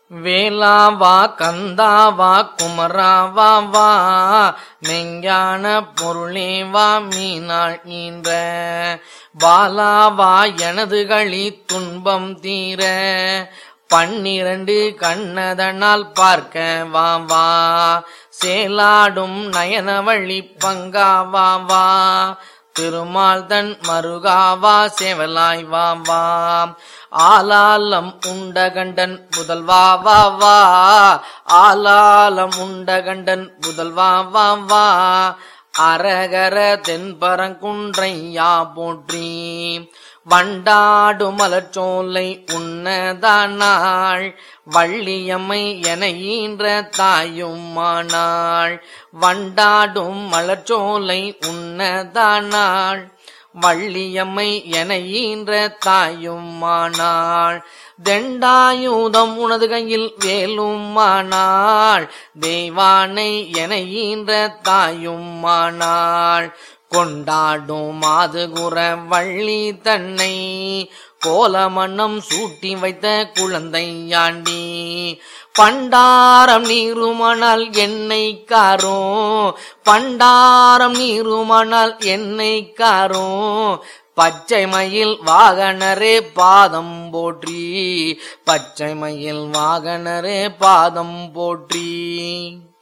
வேலாவா கந்தாவா குமராவா வா மெஞ்ஞான பொருளே வா மீனாள் ஈன்ற பாலாவா எனது களி துன்பம் தீர பன்னிரண்டு கண்ணதனால் பார்க்க வா வா சேலாடும் நயனவழி பங்காவா வா திருமால் தன் மருகாவா சேவலாய் வா வா ஆலாலம் உண்டகண்டன் புதல்வா வா வா ஆலாலம் உண்டகண்டன் புதல்வா வா வா அரகர தென்பரங்குன்றையா போற்றி வண்டாடு மலர்ச்சோலை உன்னதானாள் வள்ளியம்மை என ஈன்ற தாயுமானாள் வண்டாடும் மலர்ச்சோலை உன்னதானாள் வள்ளியம்மை என ஈன்ற தாயுமானாள் தெண்டாயுதம் உனது கையில் வேலுமானாள் தெய்வானை என ஈன்ற தாயுமானாள் கொண்டாடும் மாதுகுற வள்ளி தன்னை கோலமன்னம் சூட்டி வைத்த குழந்தையாண்டி பண்டாரம் நீருமானால் எண்ணெய் காரோ பண்டாரம் நீருமானால் எண்ணெய் காரோ பச்சை மயில் வாகனரே பாதம் போற்றி பச்சை மயில் வாகனரே பாதம் போற்றி